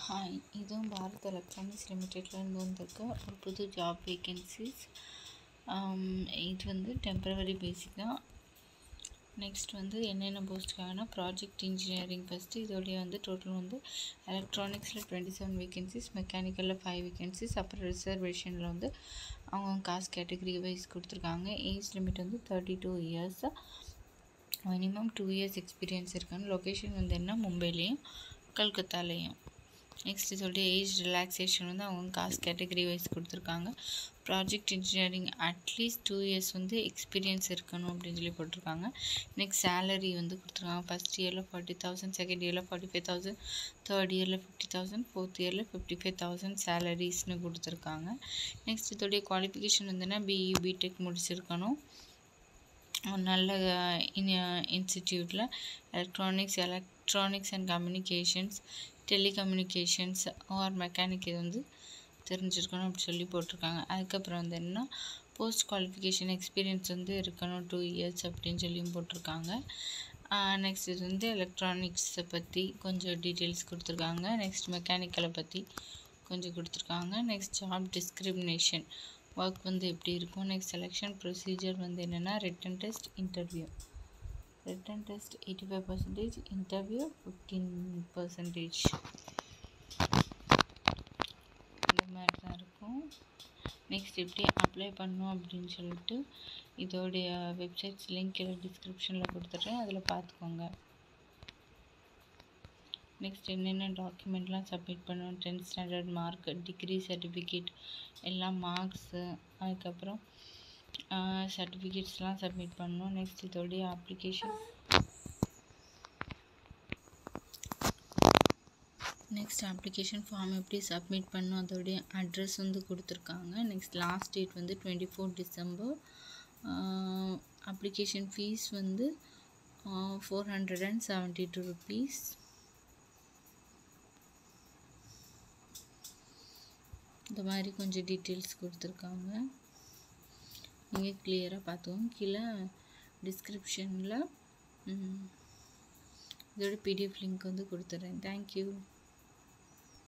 hi இதுவும் Bharat electronics லிமிடெட்லேருந்து வந்திருக்க ஒரு புது ஜாப் வேகன்சிஸ் இது வந்து டெம்பரவரி பேசிக் தான் நெக்ஸ்ட் வந்து என்னென்ன போஸ்ட்டுக்காகனா ப்ராஜெக்ட் இன்ஜினியரிங் ஃபஸ்ட்டு இதோடைய வந்து டோட்டல் வந்து எலக்ட்ரானிக்ஸில் டுவெண்ட்டி செவன் வேகன்சிஸ் மெக்கானிக்கலில் ஃபைவ் வேகன்சிஸ் அப்புறம் ரிசர்வேஷனில் வந்து அவங்க காஸ்ட் கேட்டகரி வைஸ் கொடுத்துருக்காங்க ஏஜ் லிமிட் வந்து thirty two years minimum two years experience இருக்கான்னு லொக்கேஷன் வந்து என்ன மும்பைலேயும் கல்கத்தாலேயும் நெக்ஸ்ட் இதோடைய ஏஜ் ரிலாக்ஸேஷன் வந்து அவங்க காஸ்ட் கேட்டகரி வைஸ் கொடுத்துருக்காங்க project engineering at least two years வந்து எக்ஸ்பீரியன்ஸ் இருக்கணும் அப்படின்னு சொல்லி போட்டிருக்காங்க நெக்ஸ்ட் சேலரி வந்து கொடுத்துருக்காங்க ஃபஸ்ட் இயரில் ஃபார்ட்டி தௌசண்ட் செகண்ட் இயரில் ஃபார்ட்டி ஃபைவ் தௌசண்ட் தேர்ட் இயரில் ஃபிஃப்டி தௌசண்ட் ஃபோர்த் இயரில் ஃபிஃப்டி ஃபைவ் தௌசண்ட் சேலரிஸ்னு கொடுத்துருக்காங்க நெக்ஸ்ட் இதோடைய குவாலிஃபிகேஷன் வந்துன்னா பிஇ பிடெக் முடிச்சிருக்கணும் நல்ல இன் இன்ஸ்டிடியூட்டில் electronics electronics and communications telecommunications or mechanic இது வந்து தெரிஞ்சிருக்கணும் அப்படி சொல்லி போட்டிருக்காங்க அதுக்கப்புறம் வந்து என்ன போஸ்ட் குவாலிஃபிகேஷன் எக்ஸ்பீரியன்ஸ் வந்து இருக்கணும் டூ இயர்ஸ் அப்படின்னு சொல்லியும் போட்டிருக்காங்க நெக்ஸ்ட் இது வந்து எலக்ட்ரானிக்ஸை பற்றி கொஞ்சம் டீட்டெயில்ஸ் கொடுத்துருக்காங்க நெக்ஸ்ட் மெக்கானிக்கலை பற்றி கொஞ்சம் கொடுத்துருக்காங்க நெக்ஸ்ட் ஜாப் டிஸ்கிரிமினேஷன் ஒர்க் வந்து எப்படி இருக்கும் நெக்ஸ்ட் செலெக்ஷன் ப்ரொசீஜர் வந்து என்னென்னா written test interview written test eighty five percentage interview fifteen percentage இந்த மாதிரி தான் இருக்கும் நெக்ஸ்ட் எப்படி அப்ளை பண்ணணும் அப்படின்னு சொல்லிட்டு இதோடைய வெப்சைட்ஸ் லிங்க் டிஸ்கிரிப்ஷனில் கொடுத்துட்றேன் அதில் பார்த்துக்கோங்க நெக்ஸ்ட் என்னென்ன டாக்குமெண்ட்லாம் சப்மிட் பண்ணணும் tenth standard mark degree certificate எல்லாம் மார்க்ஸு அதுக்கப்புறம் சர்டிஃபிகேட்ஸ்லாம் சப்மிட் பண்ணணும் நெக்ஸ்ட் இதோடைய அப்ளிகேஷன் நெக்ஸ்ட் அப்ளிகேஷன் ஃபார்ம் எப்படி சப்மிட் பண்ணணும் அதோடைய அட்ரஸ் வந்து கொடுத்துருக்காங்க நெக்ஸ்ட் லாஸ்ட் டேட் வந்து twenty four December application fee வந்து four hundred and seventy two rupees இந்த மாதிரி கொஞ்சம் டீட்டெயில்ஸ் கொடுத்துருக்காங்க நீங்கள் கிளியராக பார்த்துக்கோங்க கீழே டிஸ்கிரிப்ஷனில் இதோட பிடிஎஃப் லிங்க் வந்து கொடுத்துட்றேன் தேங்க்யூ